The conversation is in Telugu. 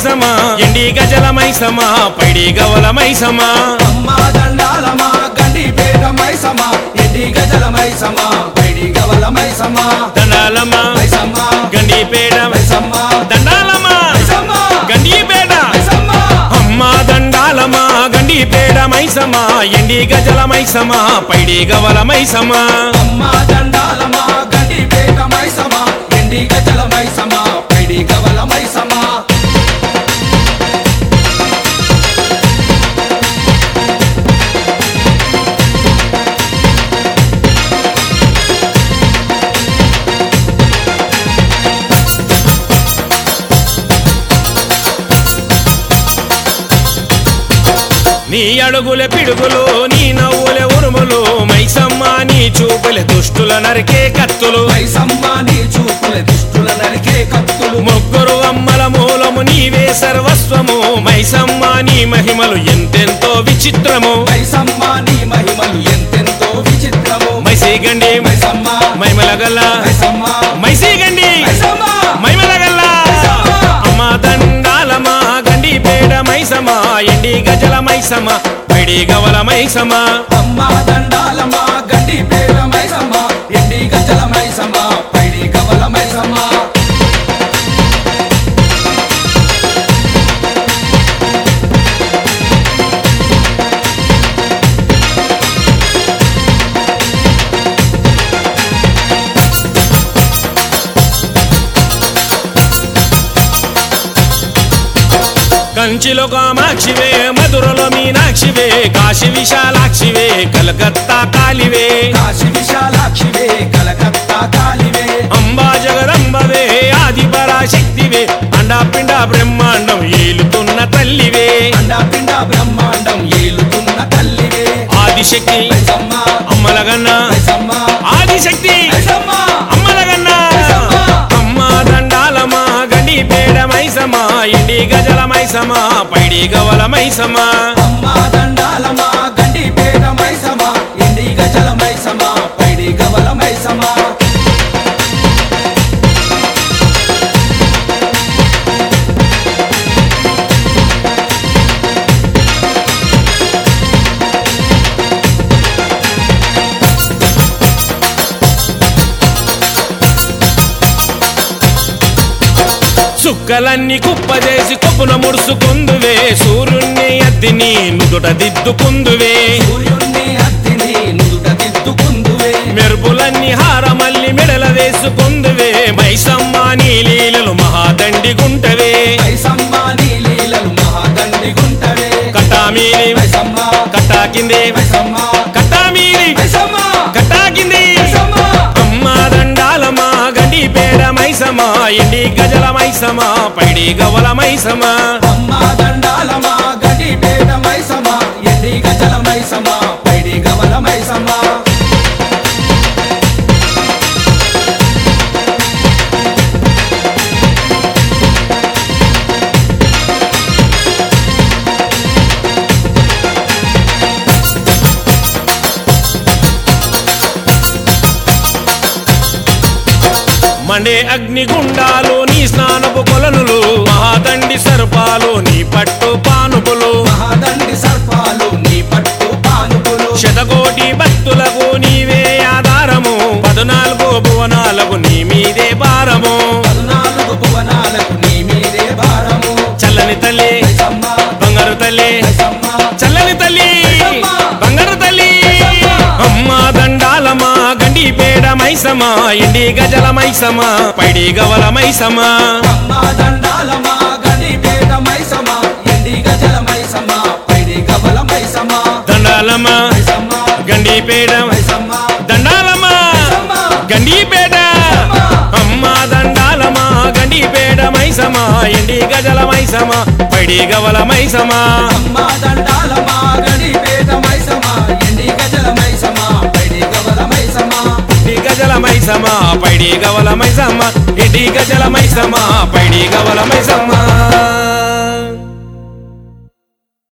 మైసమా ఎండి గజల మైసమా పైడి గవల మైసమా అమ్మ దండాలమా గండి పేట మైసమా ఎడ్డి గజల మైసమా పైడి గవల మైసమా దండాలమ్మా మైసమ్మా గండిపేట మైసమ్మా దండాలమ్మా మైసమ్మా గండిపేట మైసమ్మా అమ్మ దండాలమా గండిపేట మైసమా ఎండి గజల మైసమా పైడి గవల మైసమా అమ్మ దండాలమా గండి పేట మైసమా ఎండి గజల మైసమా పైడి గవల మైసమా నీ అడుగుల పిడుగులు నీ నవ్వుల ఉరుములు మైసమ్మ నీ చూపుల దుష్టుల నరికే కత్తులు మైసమ్మ నీ చూపుల దుష్టుల నరికే కత్తులు ముగ్గురు అమ్మల మూలము నీవే సర్వస్వము మైసమ్మ నీ మహిమలు ఎంతెంతో విచిత్రము మైసమ్మ నీ మహిమలు ఎంతెంతో విచిత్రము మైసీగండి మైసమ్మ మైమలగల్ల మైసమ్మ మైసీగండి మైసమ్మ మైమలగల్ల అమ్మ దండాలమా గండి పేడ మైసమా ఎండి గజల మైసమా పైడి గవల మైసమా అమ్మ దండాలమా గడ్డి పేర మైసమ్మా ఎండి గజల మైసమ్మా పైడి కవల మైసమ్మా కంచిలో కామాక్షివే మధురలో మీనాక్షివే కాశీ విశాలాక్షివే కలకత్తా కాలివే కాశీ విశాలాక్షివే కలకత్తా కాలివే అంబా జగదంబవే ఆది పరాశక్తివే అండాపిండ బ్రహ్మాండం ఏలుతున్న తల్లివే అండాపిండ బ్రహ్మాండం ఏలుతున్న తల్లివే ఆదిశక్తి మైసమ్మ అమ్మలగన్న మైసమ్మ ఆదిశక్తి మైసమ్మ అమ్మలగన్న అమ్మ దండాలమా గండి పేడ మైసమా ఎండి గజల మైసమా పైడి గవల మైసమా అమ్మ దండాలమా గడ్డి పేర మైసమ్మా ఎండి గజల మైసమ్మా పైడి కవల మైసమ్మా చుక్కలన్నీ కుప్పజేసి కొప్పున ముడుసుకుందువే సూర్యుణ్ణి అద్దిని నుదుట దిద్దుకుందువే సూర్యుణ్ణి అత్తిని నుదుట దిద్దుకుందువే మెరుపులన్నీ హారమల్లి మెడల వేసుకుందువే మైసమ్మ నీ లీలలు మహాదండి గుంటవే మైసమ్మ నీ లీలలు మహాదండి గుంటవే కట్టామీరి మైసమ్మ కట్టా కిందే మైసమ్మ కట్టామీరి మైసమ్మ కట్టా కింది మైసమ్మ అమ్మ దండాలమా గండి పేడ మైసమా ఎండి గజల మైసమా పైడి గవల మైసమా అమ్మ దండాలమా గడి పేట మైసమ్మ ఎండి గజల మైసమ్మ పైడి గవల మైసమ్మ మండే అగ్నిగుండాలు నీ స్నానపు కొలనులు మహాదండి సర్పాలు నీ పట్టు పానుపులు మహాదండి సర్పాలు నీ పట్టు పానుపులు శతకోటి భక్తులకు నీవే ఆధారము పద్నాలుగు భువనాలకు నీ మీదే భారము పద్నాలుగు భువనాలకు నీ మీదే భారము చల్లని తల్లి మైసమ్మ బంగారు తల్లి మైసమ్మ చల్లని తల్లి బంగారు తల్లి అమ్మ దండాలమా గండి పేడ మైసమా ఎండి గజల మైసమా పైడి గవల మైసమా అమ్మ దండాలమా గడి పేట మైసమ్మ ఎండి గజల మైసమ్మ పైడి గవల మైసమ్మ దండాలమ్మా మైసమ్మ గండి పేడ మైసమ్మ దండాలమ్మా మైసమ్మ గండిపేట అమ్మ దండాలమా గండిపేట మైసమా ఎండి గజల మైసమా పైడి గవల మైసమా అమ్మ దండాలమా గడి పేట మైసమ్మ ఎండి గజల మైసమ్మ పైడి గవల మైసమ్మ ఎండి గజల మైసమా పైడి గవల మైసమ్మ ఎండి గజల మైసమా పైడి గవల మైసమ్మ